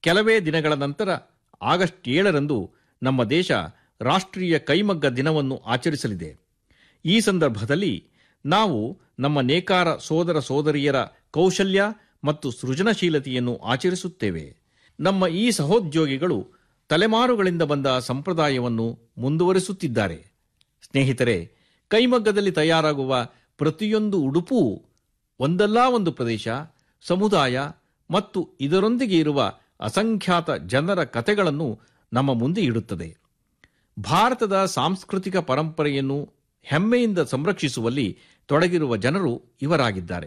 ಕೆಲವೇ ದಿನಗಳ ನಂತರ ಆಗಸ್ಟ್ ಏಳರಂದು ನಮ್ಮ ದೇಶ ರಾಷ್ಟ್ರೀಯ ಕೈಮಗ್ಗ ದಿನವನ್ನು ಆಚರಿಸಲಿದೆ ಈ ಸಂದರ್ಭದಲ್ಲಿ ನಾವು ನಮ್ಮ ನೇಕಾರ ಸೋದರ ಸೋದರಿಯರ ಕೌಶಲ್ಯ ಮತ್ತು ಸೃಜನಶೀಲತೆಯನ್ನು ಆಚರಿಸುತ್ತೇವೆ ನಮ್ಮ ಈ ಸಹೋದ್ಯೋಗಿಗಳು ತಲೆಮಾರುಗಳಿಂದ ಬಂದ ಸಂಪ್ರದಾಯವನ್ನು ಮುಂದುವರಿಸುತ್ತಿದ್ದಾರೆ ಸ್ನೇಹಿತರೆ ಕೈಮಗ್ಗದಲ್ಲಿ ತಯಾರಾಗುವ ಪ್ರತಿಯೊಂದು ಉಡುಪೂ ಒಂದಲ್ಲ ಒಂದು ಪ್ರದೇಶ ಸಮುದಾಯ ಮತ್ತು ಇದರೊಂದಿಗೆ ಇರುವ ಅಸಂಖ್ಯಾತ ಜನರ ಕಥೆಗಳನ್ನು ನಮ್ಮ ಮುಂದೆ ಇಡುತ್ತದೆ ಭಾರತದ ಸಾಂಸ್ಕೃತಿಕ ಪರಂಪರೆಯನ್ನು ಹೆಮ್ಮೆಯಿಂದ ಸಂರಕ್ಷಿಸುವಲ್ಲಿ ತೊಡಗಿರುವ ಜನರು ಇವರಾಗಿದ್ದಾರೆ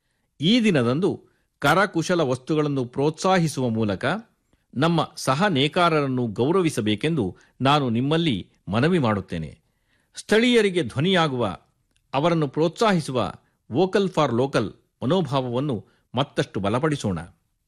ಈ ದಿನದಂದು ಕರಕುಶಲ ವಸ್ತುಗಳನ್ನು ಪ್ರೋತ್ಸಾಹಿಸುವ ಮೂಲಕ ನಮ್ಮ ಸಹ ನೇಕಾರರನ್ನು ಗೌರವಿಸಬೇಕೆಂದು ನಾನು ನಿಮ್ಮಲ್ಲಿ ಮನವಿ ಮಾಡುತ್ತೇನೆ ಸ್ಥಳೀಯರಿಗೆ ಧ್ವನಿಯಾಗುವ ಅವರನ್ನು ಪ್ರೋತ್ಸಾಹಿಸುವ ವೋಕಲ್ ಫಾರ್ ಲೋಕಲ್ ಮನೋಭಾವವನ್ನು ಮತ್ತಷ್ಟು ಬಲಪಡಿಸೋಣ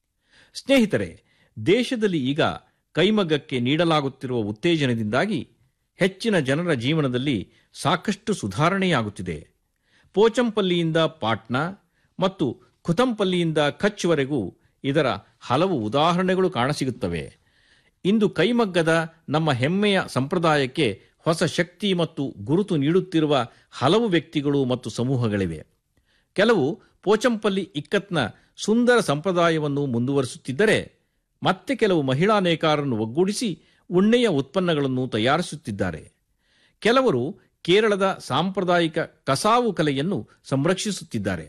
ಸ್ನೇಹಿತರೆ ದೇಶದಲ್ಲಿ ಈಗ ಕೈಮಗ್ಗಕ್ಕೆ ನೀಡಲಾಗುತ್ತಿರುವ ಉತ್ತೇಜನದಿಂದಾಗಿ ಹೆಚ್ಚಿನ ಜನರ ಜೀವನದಲ್ಲಿ ಸಾಕಷ್ಟು ಸುಧಾರಣೆಯಾಗುತ್ತಿದೆ ಪೋಚಂಪಲ್ಲಿಯಿಂದ ಪಾಟ್ನಾ ಮತ್ತು ಖುತಂಪಲ್ಲಿಯಿಂದ ಕಚ್ವರೆಗೂ ಇದರ ಹಲವು ಉದಾಹರಣೆಗಳು ಕಾಣಸಿಗುತ್ತವೆ ಇಂದು ಕೈಮಗ್ಗದ ನಮ್ಮ ಹೆಮ್ಮೆಯ ಸಂಪ್ರದಾಯಕ್ಕೆ ಹೊಸ ಶಕ್ತಿ ಮತ್ತು ಗುರುತು ನೀಡುತ್ತಿರುವ ಹಲವು ವ್ಯಕ್ತಿಗಳು ಮತ್ತು ಸಮೂಹಗಳಿವೆ ಕೆಲವು ಪೋಚಂಪಲ್ಲಿ ಇಕ್ಕತ್ನ ಸುಂದರ ಸಂಪ್ರದಾಯವನ್ನು ಮುಂದುವರಿಸುತ್ತಿದ್ದರೆ ಮತ್ತೆ ಕೆಲವು ಮಹಿಳಾ ನೇಕಾರರನ್ನು ಒಗ್ಗೂಡಿಸಿ ಉಣ್ಣೆಯ ಉತ್ಪನ್ನಗಳನ್ನು ತಯಾರಿಸುತ್ತಿದ್ದಾರೆ ಕೆಲವರು ಕೇರಳದ ಸಾಂಪ್ರದಾಯಿಕ ಕಸಾವು ಕಲೆಯನ್ನು ಸಂರಕ್ಷಿಸುತ್ತಿದ್ದಾರೆ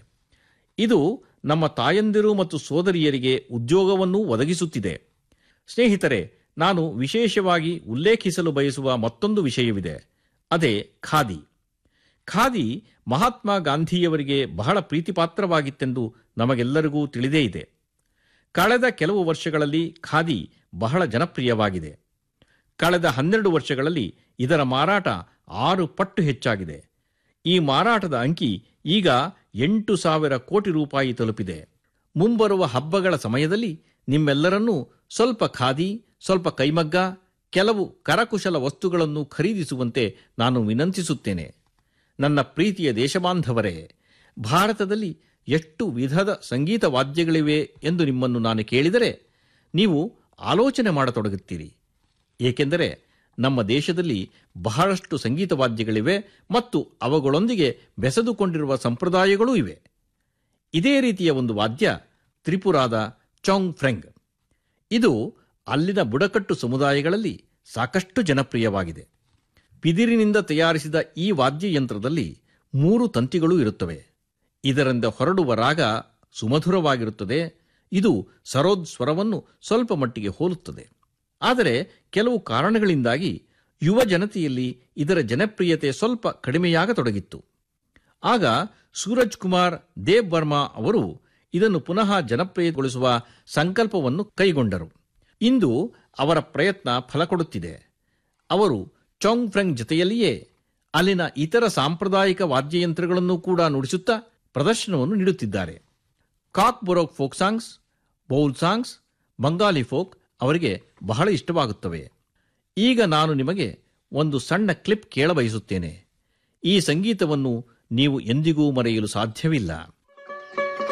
ಇದು ನಮ್ಮ ತಾಯಂದಿರು ಮತ್ತು ಸೋದರಿಯರಿಗೆ ಉದ್ಯೋಗವನ್ನೂ ಒದಗಿಸುತ್ತಿದೆ ಸ್ನೇಹಿತರೆ ನಾನು ವಿಶೇಷವಾಗಿ ಉಲ್ಲೇಖಿಸಲು ಬಯಸುವ ಮತ್ತೊಂದು ವಿಷಯವಿದೆ ಅದೇ ಖಾದಿ ಖಾದಿ ಮಹಾತ್ಮ ಗಾಂಧಿಯವರಿಗೆ ಬಹಳ ಪ್ರೀತಿಪಾತ್ರವಾಗಿತ್ತೆಂದು ನಮಗೆಲ್ಲರಿಗೂ ತಿಳಿದೇ ಇದೆ ಕಳೆದ ಕೆಲವು ವರ್ಷಗಳಲ್ಲಿ ಖಾದಿ ಬಹಳ ಜನಪ್ರಿಯವಾಗಿದೆ ಕಳೆದ ಹನ್ನೆರಡು ವರ್ಷಗಳಲ್ಲಿ ಇದರ ಮಾರಾಟ ಆರು ಪಟ್ಟು ಹೆಚ್ಚಾಗಿದೆ ಈ ಮಾರಾಟದ ಅಂಕಿ ಈಗ ಎಂಟು ಸಾವಿರ ಕೋಟಿ ರೂಪಾಯಿ ತಲುಪಿದೆ ಮುಂಬರುವ ಹಬ್ಬಗಳ ಸಮಯದಲ್ಲಿ ನಿಮ್ಮೆಲ್ಲರನ್ನೂ ಸ್ವಲ್ಪ ಖಾದಿ ಸ್ವಲ್ಪ ಕೈಮಗ್ಗ ಕೆಲವು ಕರಕುಶಲ ವಸ್ತುಗಳನ್ನು ಖರೀದಿಸುವಂತೆ ನಾನು ವಿನಂತಿಸುತ್ತೇನೆ ನನ್ನ ಪ್ರೀತಿಯ ದೇಶಬಾಂಧವರೇ ಭಾರತದಲ್ಲಿ ಎಷ್ಟು ವಿಧದ ಸಂಗೀತ ವಾದ್ಯಗಳಿವೆ ಎಂದು ನಿಮ್ಮನ್ನು ನಾನು ಕೇಳಿದರೆ ನೀವು ಆಲೋಚನೆ ಮಾಡತೊಡಗುತ್ತೀರಿ ಏಕೆಂದರೆ ನಮ್ಮ ದೇಶದಲ್ಲಿ ಬಹಳಷ್ಟು ಸಂಗೀತ ವಾದ್ಯಗಳಿವೆ ಮತ್ತು ಅವುಗಳೊಂದಿಗೆ ಬೆಸೆದುಕೊಂಡಿರುವ ಸಂಪ್ರದಾಯಗಳೂ ಇವೆ ಇದೇ ರೀತಿಯ ಒಂದು ವಾದ್ಯ ತ್ರಿಪುರಾದ ಚೌಂಗ್ ಫ್ರೆಂಗ್ ಇದು ಅಲ್ಲಿನ ಬುಡಕಟ್ಟು ಸಮುದಾಯಗಳಲ್ಲಿ ಸಾಕಷ್ಟು ಜನಪ್ರಿಯವಾಗಿದೆ ಬಿದಿರಿನಿಂದ ತಯಾರಿಸಿದ ಈ ವಾದ್ಯಯಂತ್ರದಲ್ಲಿ ಮೂರು ತಂತಿಗಳು ಇರುತ್ತವೆ ಇದರಿಂದ ಹೊರಡುವ ರಾಗ ಸುಮಧುರವಾಗಿರುತ್ತದೆ ಇದು ಸರೋದ್ ಸ್ವರವನ್ನು ಸ್ವಲ್ಪ ಮಟ್ಟಿಗೆ ಹೋಲುತ್ತದೆ ಆದರೆ ಕೆಲವು ಕಾರಣಗಳಿಂದಾಗಿ ಯುವ ಜನತೆಯಲ್ಲಿ ಇದರ ಜನಪ್ರಿಯತೆ ಸ್ವಲ್ಪ ಕಡಿಮೆಯಾಗತೊಡಗಿತ್ತು ಆಗ ಸೂರಜ್ ಕುಮಾರ್ ದೇವ್ ಬರ್ಮಾ ಅವರು ಇದನ್ನು ಪುನಃ ಜನಪ್ರಿಯಗೊಳಿಸುವ ಸಂಕಲ್ಪವನ್ನು ಕೈಗೊಂಡರು ಇಂದು ಅವರ ಪ್ರಯತ್ನ ಫಲ ಕೊಡುತ್ತಿದೆ ಅವರು ಚೌಂಗ್ ಫ್ರೆಂಗ್ ಜೊತೆಯಲ್ಲಿಯೇ ಅಲ್ಲಿನ ಇತರ ಸಾಂಪ್ರದಾಯಿಕ ವಾದ್ಯಯಂತ್ರಗಳನ್ನು ಕೂಡ ನುಡಿಸುತ್ತಾ ಪ್ರದರ್ಶನವನ್ನು ನೀಡುತ್ತಿದ್ದಾರೆ Kok Borok folk songs Baul songs Bengali folk ಅವರಿಗೆ ಬಹಳ ಇಷ್ಟವಾಗುತ್ತವೆ ಈಗ ನಾನು ನಿಮಗೆ ಒಂದು ಸಣ್ಣ ಕ್ಲಿಪ್ ಕೇಳಬಯಸುತ್ತೇನೆ ಈ ಸಂಗೀತವನ್ನು ನೀವು ಎಂದಿಗೂ ಮರೆಯಲು ಸಾಧ್ಯವಿಲ್ಲ